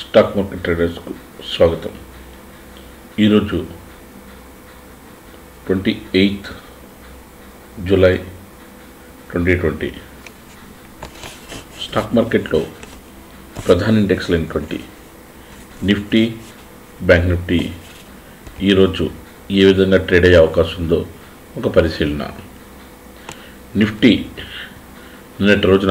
stock market ట్రేడర్స్కు స్వాగతం ఈరోజు twenty eighth July twenty twenty stock మార్కెట్లో ప్రధాన ఇండెక్స్లు అయినటువంటి నిఫ్టీ బ్యాంక్ నిఫ్టీ ఈరోజు ఏ విధంగా ట్రేడ్ అయ్యే అవకాశం ఉందో ఒక పరిశీలన నిఫ్టీ నిన్నటి రోజున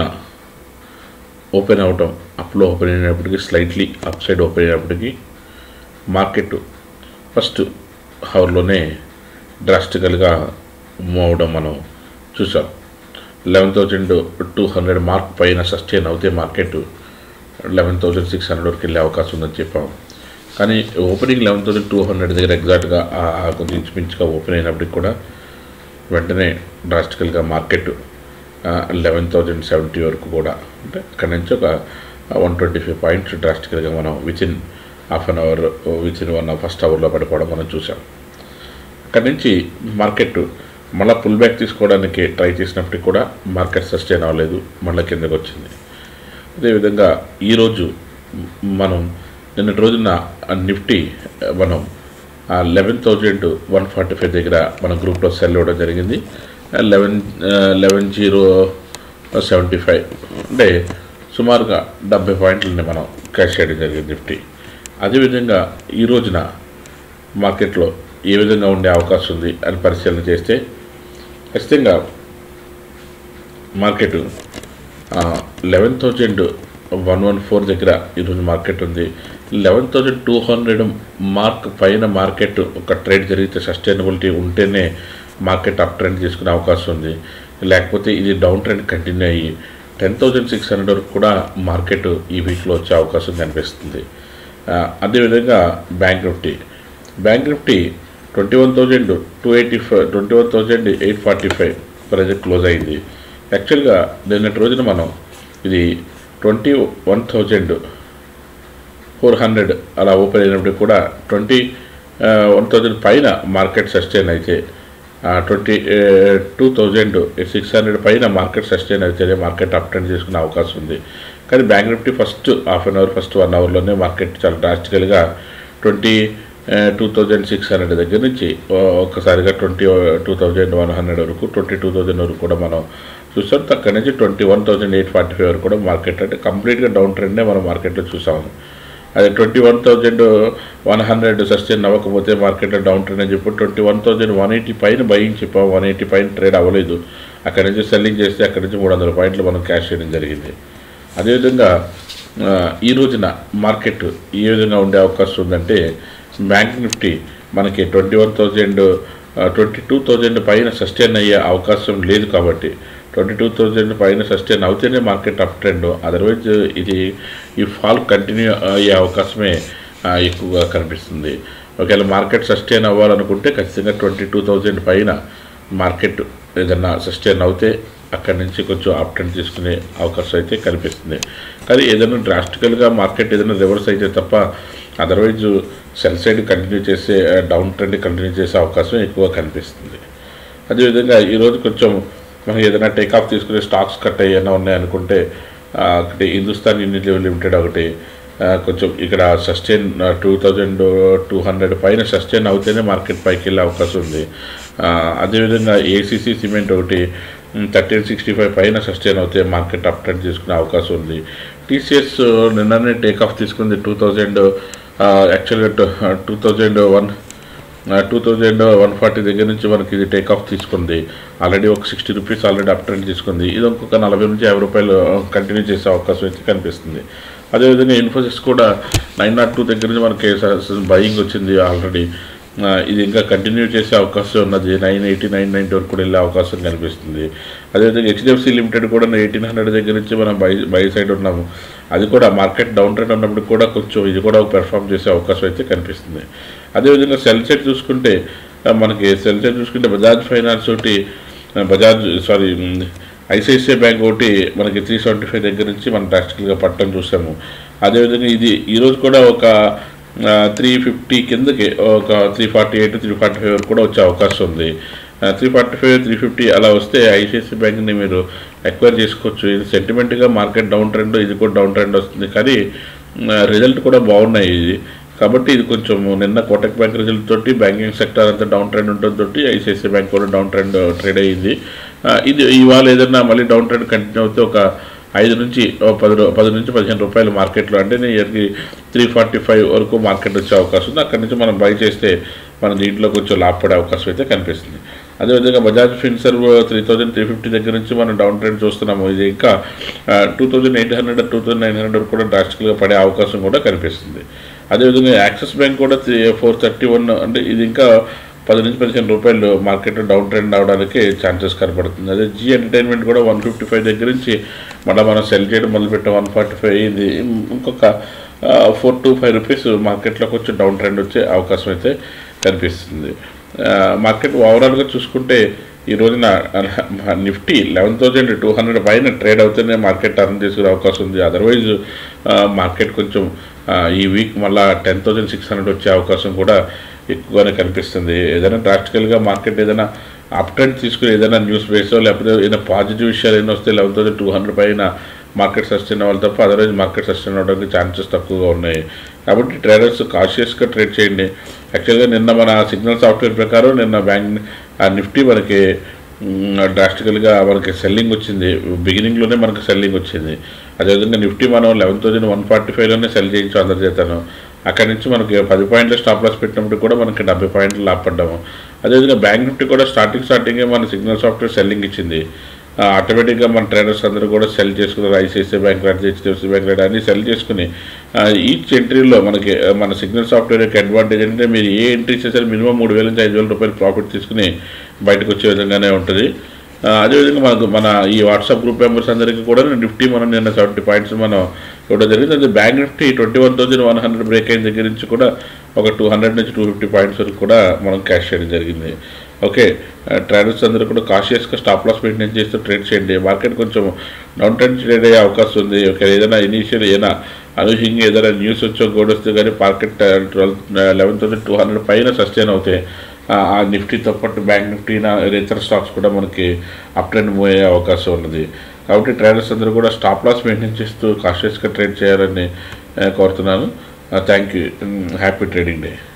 ఓపెన్ అవటం అప్లో ఓపెన్ అయినప్పటికీ స్లైట్లీ అప్ సైడ్ ఓపెన్ అయినప్పటికీ మార్కెట్ ఫస్ట్ హవర్లోనే డ్రాస్టికల్గా మూవ్ అవడం మనం చూసాం eleven thousand two hundred mark పైన సస్టైన్ అవుతే market eleven thousand six hundred వరకు వెళ్ళే అవకాశం ఉందని చెప్పాం కానీ opening eleven thousand two hundred దగ్గర ఎగ్జాక్ట్గా కొంచెం ఇంచుమించుగా ఓపెన్ అయినప్పటికి కూడా వెంటనే డ్రాస్టికల్గా మార్కెట్ లెవెన్ థౌజండ్ సెవెంటీ వరకు కూడా అంటే అక్కడి నుంచి ఒక వన్ ట్వంటీ ఫైవ్ పాయింట్స్ డ్రాస్టికల్గా మనం within half an hour within one first అవర్లో పడిపోవడం మనం చూసాం అక్కడి నుంచి మార్కెట్ మళ్ళీ పుల్ బ్యాక్ తీసుకోవడానికి ట్రై చేసినప్పటికీ కూడా మార్కెట్ సస్టైన్ అవ్వలేదు మళ్ళీ కిందకు వచ్చింది అదేవిధంగా ఈరోజు మనం నిన్నటి రోజున నిఫ్టీ మనం eleven thousand one forty five దగ్గర మన గ్రూప్లో సెల్ ఇవ్వడం జరిగింది eleven eleven zero seventy five అంటే సుమారుగా డెబ్బై పాయింట్లని మనం క్యాష్ చేయడం జరిగింది నిఫ్టీ అదేవిధంగా ఈ రోజున మార్కెట్లో ఏ విధంగా ఉండే అవకాశం ఉంది అని పరిశీలన చేస్తే ఖచ్చితంగా market eleven thousand one one four దగ్గర ఈరోజు మార్కెట్ ఉంది eleven thousand two hundred mark పైన మార్కెట్ ఒక ట్రేడ్ జరిగితే సస్టైనబిలిటీ ఉంటేనే మార్కెట్ అప్ ట్రెండ్ చేసుకునే అవకాశం ఉంది లేకపోతే ఇది డౌన్ ట్రెండ్ కంటిన్యూ అయ్యి టెన్ థౌజండ్ సిక్స్ హండ్రెడ్ వరకు కూడా మార్కెట్ ఈ వీక్లో వచ్చే అవకాశం కనిపిస్తుంది అదేవిధంగా bank Nifty bank Nifty twenty one thousand two eighty five twenty one thousand eight forty five present close అయింది యాక్చువల్గా నిన్నటి రోజున మనం ఇది twenty one thousand four hundred అలా ఓపెన్ అయినప్పటికీ కూడా ట్వంటీ వన్ థౌజండ్ పైన మార్కెట్ సస్టైన్ అయితే twenty two thousand six hundred పైన మార్కెట్ సస్టైన్ అయితేనే మార్కెట్ అప్ ట్రెండ్ చేసుకునే అవకాశం ఉంది కానీ bank Nifty first half an hour first one అవర్లోనే మార్కెట్ చాలా డ్రాస్టికల్గా twenty two thousand six hundred దగ్గర నుంచి ఒక్కసారిగా twenty two thousand one hundred వరకు ట్వంటీ టూ థౌజండ్ వరకు కూడా మనం చూసాం అక్కడి నుంచి twenty one thousand eight forty five వరకు కూడా మార్కెట్ అంటే కంప్లీట్గా డౌన్ ట్రెండ్నే మనం మార్కెట్లో చూసాము అదే twenty one thousand one hundred sustain అవ్వకపోతే మార్కెట్లో డౌన్ ట్రెండ్ అని చెప్పి twenty one thousand one eighty పైన బయింగ్ చెప్పాము వన్ ఎయిటీ పైన ట్రేడ్ అవ్వలేదు అక్కడి నుంచి సెల్లింగ్ చేస్తే అక్కడి నుంచి మూడు వందల పాయింట్లు మనం క్యాష్ చేయడం జరిగింది అదేవిధంగా ఈ రోజున మార్కెట్ ఏ విధంగా ఉండే అవకాశం ఉందంటే బ్యాంక్ నిఫ్టీ మనకి twenty one thousand twenty two thousand పైన సస్టైన్ అయ్యే అవకాశం లేదు కాబట్టి ట్వంటీ టూ థౌజండ్ పైన సస్టైన్ అవుతేనే మార్కెట్ అప్ ట్రెండ్ అదర్వైజ్ ఇది ఈ ఫాల్ కంటిన్యూ అయ్యే అవకాశమే ఎక్కువగా కనిపిస్తుంది ఒకవేళ మార్కెట్ సస్టైన్ అవ్వాలనుకుంటే ఖచ్చితంగా ట్వంటీ టూ థౌజండ్ పైన మార్కెట్ ఏదన్నా సస్టైన్ అవుతే అక్కడి నుంచి కొంచెం అప్ ట్రెండ్ తీసుకునే అవకాశం అయితే కనిపిస్తుంది కానీ ఏదైనా డ్రాస్టికల్గా మార్కెట్ ఏదైనా రివర్స్ అయితే తప్ప అదర్వైజ్ సెల్ సైడ్ కంటిన్యూ చేసే డౌన్ ట్రెండ్ కంటిన్యూ చేసే అవకాశం ఎక్కువ కనిపిస్తుంది అదేవిధంగా ఈరోజు కొంచెం మనం ఏదైనా టేక్ ఆఫ్ తీసుకునే స్టాక్స్ కట్ అయ్యేనా ఉన్నాయనుకుంటే ఒకటి హిందుస్థాన్ యూనిలివర్ లిమిటెడ్ ఒకటి కొంచెం ఇక్కడ sustain two thousand two hundred పైన సస్టైన్ అవుతేనే మార్కెట్ పైకి వెళ్ళే అవకాశం ఉంది అదేవిధంగా ఏసీసీ సిమెంట్ ఒకటి థర్టీన్ సిక్స్టీ ఫైవ్ పైన సస్టైన్ అవుతే మార్కెట్ అప్ ట్రెండ్ చేసుకునే అవకాశం ఉంది టీసీఎస్ నిన్ననే టేక్ ఆఫ్ తీసుకుంది టూ థౌజండ్ యాక్చువల్గా two thousand one two thousand one forty దగ్గర నుంచి మనకి ఇది టేక్ ఆఫ్ తీసుకుంది ఆల్రెడీ ఒక sixty rupees already up trend తీసుకుంది ఇది ఇంకొక నలభై నుంచి యాభై రూపాయలు కంటిన్యూ చేసే అవకాశం అయితే కనిపిస్తుంది అదేవిధంగా ఇన్ఫోసిస్ కూడా నైన్ నాట్ టూ దగ్గర నుంచి మనకి బయింగ్ వచ్చింది ఆల్రెడీ ఇది ఇంకా కంటిన్యూ చేసే అవకాశం ఉన్నది నైన్ ఎయిటీ నైన్ నైంటీ వరకు కూడా వెళ్ళే అవకాశం కనిపిస్తుంది అదేవిధంగా హెచ్డిఎఫ్సి లిమిటెడ్ కూడా ఎయిటీన్ హండ్రెడ్ దగ్గర నుంచి మనం బై బై సైడ్ ఉన్నాము అది కూడా మార్కెట్ డౌన్ ట్రెండ్ ఉన్నప్పుడు కూడా కొంచెం ఇది కూడా పెర్ఫామ్ చేసే అవకాశం అయితే కనిపిస్తుంది అదేవిధంగా సెల్ సైడ్ చూసుకుంటే మనకి సెల్ సైడ్ చూసుకుంటే బజాజ్ ఫైనాన్స్ ఒకటి బజాజ్ సారీ ఐసిఐసిఐ బ్యాంక్ ఒకటి మనకి త్రీ సెవెంటీ ఫైవ్ దగ్గర నుంచి మనం డ్రాస్టికల్గా పట్టడం చూసాము అదేవిధంగా ఇది ఈరోజు కూడా ఒక త్రీ ఫిఫ్టీ కిందకి ఒక three forty eight three forty five వరకు కూడా వచ్చే అవకాశం ఉంది three forty five three fifty అలా వస్తే ఐసిఐసి బ్యాంక్ని మీరు ఎక్వైర్ చేసుకోవచ్చు ఇది సెంటిమెంట్గా మార్కెట్ డౌన్ ట్రెండ్ ఇది కూడా డౌన్ ట్రెండ్ వస్తుంది కానీ రిజల్ట్ కూడా బాగున్నాయి ఇది కాబట్టి ఇది కొంచెం నిన్న కోటక్ బ్యాంక్ రిజల్ట్ తోటి బ్యాంకింగ్ సెక్టర్ అంతా డౌన్ ట్రెండ్ ఉంటుంది తోటి ఐసిఐసిఐ బ్యాంక్ కూడా డౌన్ ట్రెండ్ ట్రేడ్ అయ్యింది ఆ, ఇది ఇవాళ ఏదైనా మళ్ళీ డౌన్ ట్రెండ్ కంటిన్యూ అవుతే ఒక ఐదు నుంచి ఓ పది రూ- పది నుంచి పదిహేను రూపాయలు మార్కెట్లో అంటే ఇయర్కి త్రీ ఫార్టీ ఫైవ్ వరకు మార్కెట్ వచ్చే అవకాశం ఉంది అక్కడి నుంచి మనం బై చేస్తే మన దీంట్లో కొంచెం లాభపడే అవకాశం అయితే కనిపిస్తుంది అదేవిధంగా Bajaj Finserv three thousand three fifty దగ్గర నుంచి మనం డౌన్ ట్రెండ్ చూస్తున్నాము ఇది ఇంకా two thousand eight hundred two thousand nine hundred కూడా డ్రాస్టిక్గా పడే అవకాశం కూడా కనిపిస్తుంది అదేవిధంగా యాక్సిస్ బ్యాంక్ కూడా త్రీ ఫోర్ థర్టీ వన్ అంటే ఇది ఇంకా పది నుంచి పదిహేను రూపాయలు మార్కెట్ డౌన్ ట్రెండ్ అవడానికి ఛాన్సెస్ కనపడుతుంది అదే జీ ఎంటర్టైన్మెంట్ కూడా వన్ ఫిఫ్టీ ఫైవ్ దగ్గర నుంచి మళ్ళీ మనం సెల్ చేయడం మొదలుపెట్టాం వన్ ఫార్టీ ఫైవ్ అయింది ఇంకొక ఫోర్ టు ఫైవ్ రూపీస్ మార్కెట్లో కొంచెం డౌన్ ట్రెండ్ వచ్చే అవకాశం అయితే కనిపిస్తుంది ఆ, మార్కెట్ ఓవరాల్గా చూసుకుంటే ఈ రోజున Nifty eleven thousand two hundred పైన ట్రేడ్ అవుతేనే మార్కెట్ టర్న్ చేసుకునే అవకాశం ఉంది అదర్వైజ్ మార్కెట్ కొంచెం ఆ, ఈ వీక్ మళ్ళా టెన్ థౌజండ్ సిక్స్ హండ్రెడ్ వచ్చే అవకాశం కూడా ఎక్కువగానే కనిపిస్తుంది ఏదైనా డ్రాస్టికల్గా మార్కెట్ ఏదైనా అప్ ట్రెండ్ తీసుకుని ఏదైనా న్యూస్ బేసో లేకపోతే ఏదైనా పాజిటివ్ విషయాలు ఏమైనా వస్తే లెవెన్ థౌసండ్ టూ హండ్రెడ్ పైన మార్కెట్ సస్టైన్ అవ్వాలి తప్ప అదర్వైజ్ మార్కెట్ సస్టైన్ అవ్వడానికి ఛాన్సెస్ తక్కువగా ఉన్నాయి కాబట్టి ట్రేడర్స్ కాషియస్గా ట్రేడ్ చేయండి యాక్చువల్గా నిన్న మన సిగ్నల్ సాఫ్ట్వేర్ ప్రకారం నిన్న బ్యాంక్ ఆ నిఫ్టీ మనకి డ్రాస్టికల్గా మనకి సెల్లింగ్ వచ్చింది బిగినింగ్లోనే మనకి సెల్లింగ్ వచ్చింది అదేవిధంగా నిఫ్టీ మనం లెవెన్ థౌసండ్ వన్ ఫార్టీ ఫైవ్లోనే సెల్ చేయించాం అందరి చేతను అక్కడి నుంచి మనకి పది పాయింట్ల స్టాప్ లాస్ పెట్టినప్పుడు కూడా మనకి డెబ్బై పాయింట్లు లాభపడ్డాము అదేవిధంగా బ్యాంక్ నిఫ్టీ కూడా స్టార్టింగ్ స్టార్టింగే మన సిగ్నల్ సాఫ్ట్వేర్ సెల్లింగ్ ఇచ్చింది ఆటోమేటిక్గా మన ట్రేడర్స్ అందరూ కూడా సెల్ చేసుకున్నారు ICICI bank red HDFC bank red అన్ని సెల్ చేసుకుని ఈచ్ ఎంట్రీలో మనకి ఆ, మన సిగ్నల్ సాఫ్ట్వేర్ యొక్క అడ్వాంటేజ్ అంటే మీరు ఏ ఎంట్రీ చేసారు మినిమం మూడు వేల నుంచి ఐదు వేల రూపాయలు ప్రాఫిట్ తీసుకుని బయటకు వచ్చే విధంగానే ఉంటుంది ఆ, అదేవిధంగా మనకు మన ఈ వాట్సాప్ గ్రూప్ మెంబర్స్ అందరికీ కూడా నిఫ్టీ మనం నిన్న సెవెంటీ పాయింట్స్ మనం ఇవ్వడం జరిగింది అదే bank Nifty twenty one thousand one hundred break అయిన దగ్గర నుంచి కూడా ఒక టూ హండ్రెడ్ నుంచి టూ ఫిఫ్టీ పాయింట్స్ వరకు కూడా మనం క్యాష్ చేయడం జరిగింది ఓకే ట్రేడర్స్ అందరూ కూడా కాషియస్గా స్టాప్ లాస్ మెయింటైన్ చేస్తూ ట్రేడ్ చేయండి మార్కెట్ కొంచెం డౌన్ ట్రెండ్ ట్రేడ్ అయ్యే అవకాశం ఉంది ఓకే ఏదైనా ఇనీషియల్ ఏదైనా అనూహ్యంగా ఏదైనా న్యూస్ వచ్చో గోడ్ వస్తే కానీ market twelve eleven thousand two hundred పైన సస్టైన్ అవుతాయి ఆ ఆ నిఫ్టీతో పాటు బ్యాంక్ నిఫ్టీ ఇతర స్టాక్స్ కూడా మనకి అప్ ట్రెండ్ మూవ్ అయ్యే అవకాశం ఉన్నది కాబట్టి ట్రేడర్స్ అందరూ కూడా స్టాప్ లాస్ మెయింటైన్ చేస్తూ కాషియస్గా ట్రేడ్ చేయాలని ఆ, కోరుతున్నాను thank you happy trading day